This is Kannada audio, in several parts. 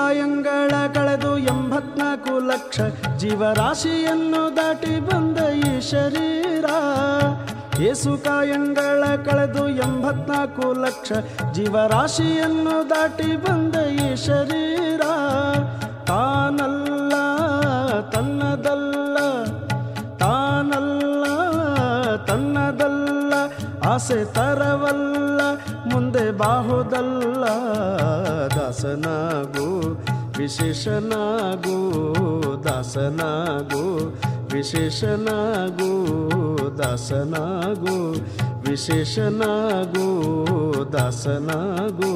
ಕಾಯಂಗಳ ಕಳೆದು ಎಂಬತ್ನಾಲ್ಕು ಲಕ್ಷ ಜೀವರಾಶಿಯನ್ನು ದಾಟಿ ಬಂದ ಈ ಶರೀರ ಏಸು ಕಾಯಂಗಳ ಕಳೆದು ಎಂಬತ್ನಾಲ್ಕು ಲಕ್ಷ ಜೀವರಾಶಿಯನ್ನು ದಾಟಿ ಬಂದ ಈ ಶರೀರ ತಾನಲ್ಲ ತನ್ನದಲ್ಲ ತಾನಲ್ಲ ತನ್ನದಲ್ಲ ಆಸೆ ತರವಲ್ಲ ಮುಂದೆ ಬಾಹುದಲ್ಲ ದಾಸನಾಗು ವಿಶೇಷನಾಗು ದಾಸನಾಗು ವಿಶೇಷನಾಗು ದಾಸನಾಗು ವಿಶೇಷನಾಗು ದಾಸನಾಗು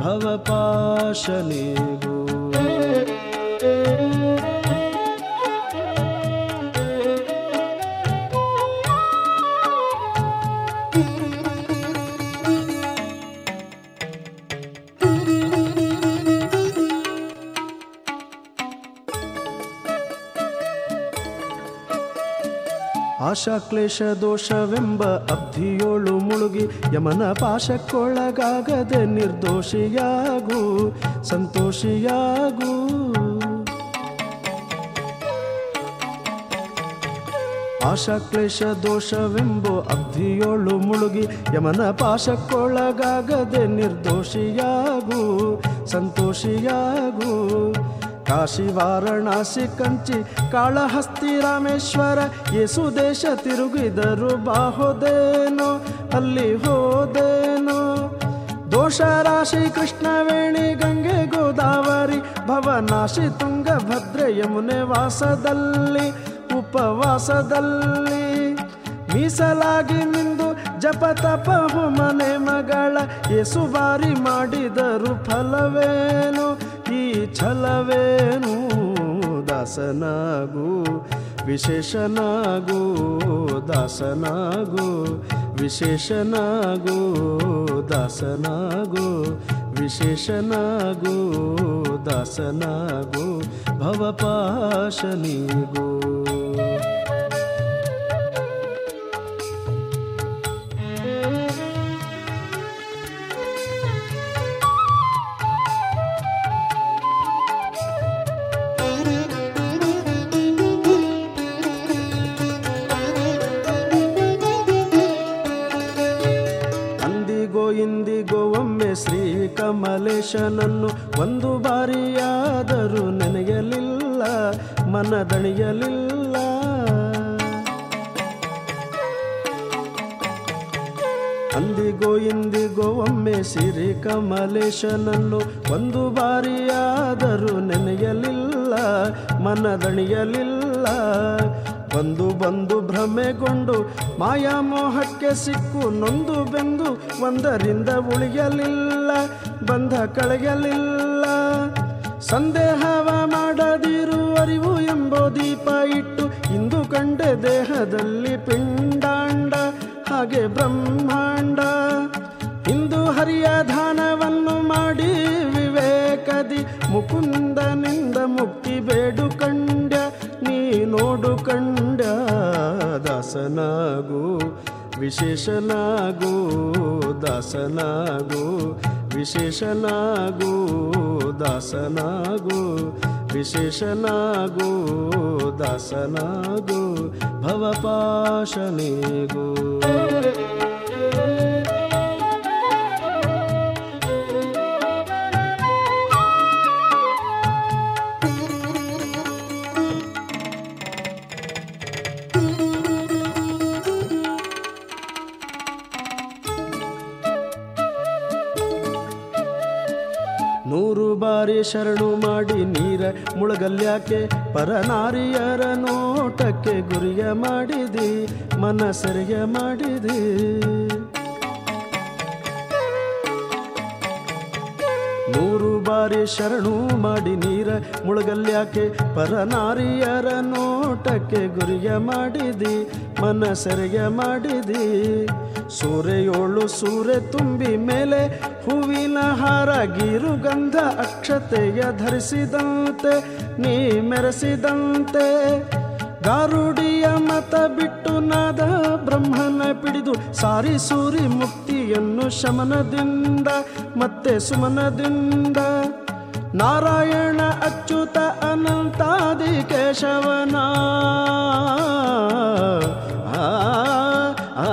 ಭವಪಾಶನಿಗೂ ಆಶಾಕ್ಲೇಶ ದೋಷವೆಂಬ ಅಬ್ಧಿಯೋಳು ಮುಳುಗಿ ಯಮನ ಪಾಶಕ್ಕೊಳಗಾಗದೆ ನಿರ್ದೋಷಿಯಾಗು ಸಂತೋಷಿಯಾಗು ಆಶಾಕ್ಲೇಶ ದೋಷವೆಂಬೋ ಅಬ್ಧಿಯೋಳು ಮುಳುಗಿ ಯಮನ ಪಾಶಕ್ಕೊಳಗಾಗದೆ ನಿರ್ದೋಷಿಯಾಗು ಸಂತೋಷಿಯಾಗು ಕಾಶಿ ವಾರಣಾಸಿ ಕಂಚಿ ಕಾಳಹಸ್ತಿ ರಾಮೇಶ್ವರ ಯೇಸು ದೇಶ ತಿರುಗಿದರು ಬಾಹೋದೇನೋ ಅಲ್ಲಿ ಹೋದೇನೋ ದೋಷ ರಾಶಿ ಕೃಷ್ಣವೇಣಿ ಗಂಗೆ ಗೋದಾವರಿ ಭವನಾಶಿ ತುಂಗಭದ್ರೆ ಯಮುನೆ ವಾಸದಲ್ಲಿ ಉಪವಾಸದಲ್ಲಿ ಮೀಸಲಾಗಿ ಮಿಂದು ಜಪ ತಪ ಮನೆ ಮಗಳ ಏಸು ಬಾರಿ ಮಾಡಿದರು ಫಲವೇನು ಈ ಛಲವೇನು ದಾಸನಾಗು ವಿಶೇಷನಾಗು ದಾಸನಾಗು ವಿಶೇಷನಾಗು ದಾಸನಾಗು ವಿಶೇಷನಾಗು ದಾಸನಾಗು ಭವಪಾಶನಿಗೂ ಅಂದಿಗೋ ಇಂದಿಗೋ ಒಮ್ಮೆ ಶ್ರೀ ಕಮಲೇಶನನ್ನು ಒಂದು ಬಾರಿಯಾದರೂ ನೆನೆಯಲಿಲ್ಲ ಮನದಣಿಯಲಿಲ್ಲ ಅಂದಿಗೋ ಇಂದಿಗೋ ಒಮ್ಮೆ ಸಿರಿ ಕಮಲೇಶನನ್ನು ಒಂದು ಬಾರಿಯಾದರೂ ನೆನೆಯಲಿಲ್ಲ ಮನದಣಿಯಲಿಲ್ಲ ಬಂದು ಬಂದು ಭ್ರಮೆಗೊಂಡು ಮಾಯಾಮೋಹಕ್ಕೆ ಸಿಕ್ಕು ನೊಂದು ಬೆಂದು ಒಂದರಿಂದ ಉಳಿಯಲಿಲ್ಲ ಬಂಧ ಕಳೆಯಲಿಲ್ಲ ಸಂದೇಹವ ಮಾಡದಿರು ಅರಿವು ಎಂಬೋ ದೀಪ ಇಟ್ಟು ಇಂದು ಕಂಡೆ ದೇಹದಲ್ಲಿ ಪಿಂಡಾಂಡ ಹಾಗೆ ಬ್ರಹ್ಮಾಂಡ ಇಂದು ಹರಿಯ ದಾನವನ್ನು ಮಾಡಿ ವಿವೇಕದಿ ಮುಕುಂದನಿಂದ ಮುಕ್ತಿ ಬೇಡು ಕಂಡ ನೀ ನೋಡು ಕಂಡ ದಾಸನಾಗು ವಿಶೇಷನಾಗು ದಾಸನಾಗು ವಿಶೇಷನಾಗು ದಾಸನಾಗು ವಿಶೇಷನಾಗು ದಾಸನಾಗು ಭವಪಾಶನಿಗೂ ನೂರು ಬಾರಿ ಶರಣು ಮಾಡಿ ನೀರ ಮುಳುಗಲ್ಯಾಕೆ ಪರನಾರಿಯರ ನೋಟಕ್ಕೆ ಗುರಿಯ ಮಾಡಿದಿ ಮನಸೆರೆಯ ಮಾಡಿದಿ ನೂರು ಬಾರಿ ಶರಣು ಮಾಡಿ ನೀರ ಮುಳುಗಲ್ಯಾಕೆ ಪರನಾರಿಯರ ನೋಟಕ್ಕೆ ಗುರಿಯ ಮಾಡಿದಿ ಮನಸೆರೆಯ ಮಾಡಿದಿ ಸೂರೆಯೋಳು ಸೂರೆ ತುಂಬಿ ಮೇಲೆ ಹೂವಿನ ಹಾರ ಗೀರು ಗಂಧ ಅಕ್ಷತೆಯ ಧರಿಸಿದಂತೆ ನೀ ಮೆರೆಸಿದಂತೆ ಗಾರುಡಿಯ ಮತ ಬಿಟ್ಟು ನಾದ ಬ್ರಹ್ಮನ ಪಿಡಿದು ಸಾರಿ ಸೂರಿ ಮುಕ್ತಿಯನ್ನು ಶಮನದಿಂದ ಮತ್ತೆ ಸುಮನದಿಂದ ನಾರಾಯಣ ಅಚ್ಯುತ ಅನಂತಾದಿ ಕೇಶವನ ಆ, ಆ,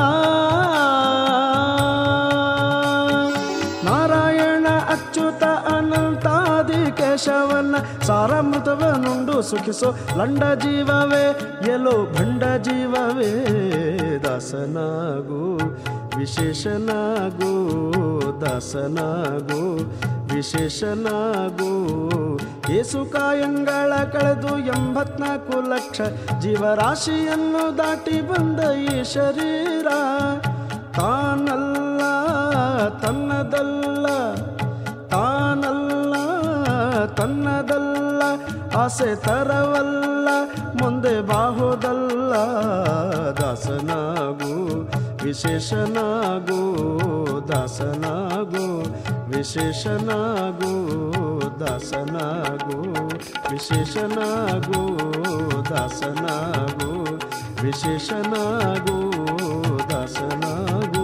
ನಾರಾಯಣ ಅಚ್ಯುತ ಅನಂತಾದಿ ಕೇಶವನ ಸಾರಮೃತವನುಂಡು ಸುಖಿಸೋ ಲಂಡ ಜೀವವೇ ಎಲ್ಲೋ ಭಂಡ ಜೀವವೇ ದಾಸನಾಗು ವಿಶೇಷನಾಗು ದಾಸನಾಗು ವಿಶೇಷನಾಗು ಏಸು ಕಾಯಂಗಳ ಕಳೆದು ಎಂಬತ್ನಾಲ್ಕು ಲಕ್ಷ ಜೀವರಾಶಿಯನ್ನು ದಾಟಿ ಬಂದ ಈ ಶರೀರ ತಾನಲ್ಲ ತನ್ನದಲ್ಲ ತಾನಲ್ಲ ತನ್ನದಲ್ಲ ಆಸೆ ತರವಲ್ಲ ಮುಂದೆ ಬಾಹುದಲ್ಲ ದಾಸನಾಗು ವಿಶೇಷನಾಗು ದಾಸನಾಗು ವಿಶೇಷನಾಗು ದಾಸನಾಗು ವಿಶೇಷನಾಗು ದಾಸನಾಗು ವಿಶೇಷನಾಗು ದಾಸನಾಗು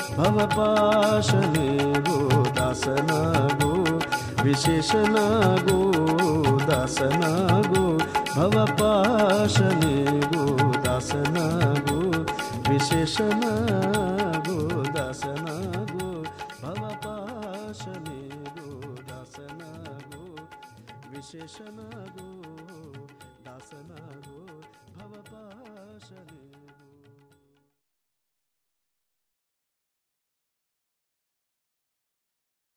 ಭವಪಾಶನೇಗು ದಾಸನಾಗು ವಿಶೇಷನಾಗು ದಾಸನಾಗು ಭವಪಾಶನೇಗು ದಾಸನಾಗು ವಿಶೇಷನಾಗು ದಾಸನಾಗು ಭವಪಾಶನೇಗು ದಾಸನಾಗು ವಿಶೇಷನಾಗು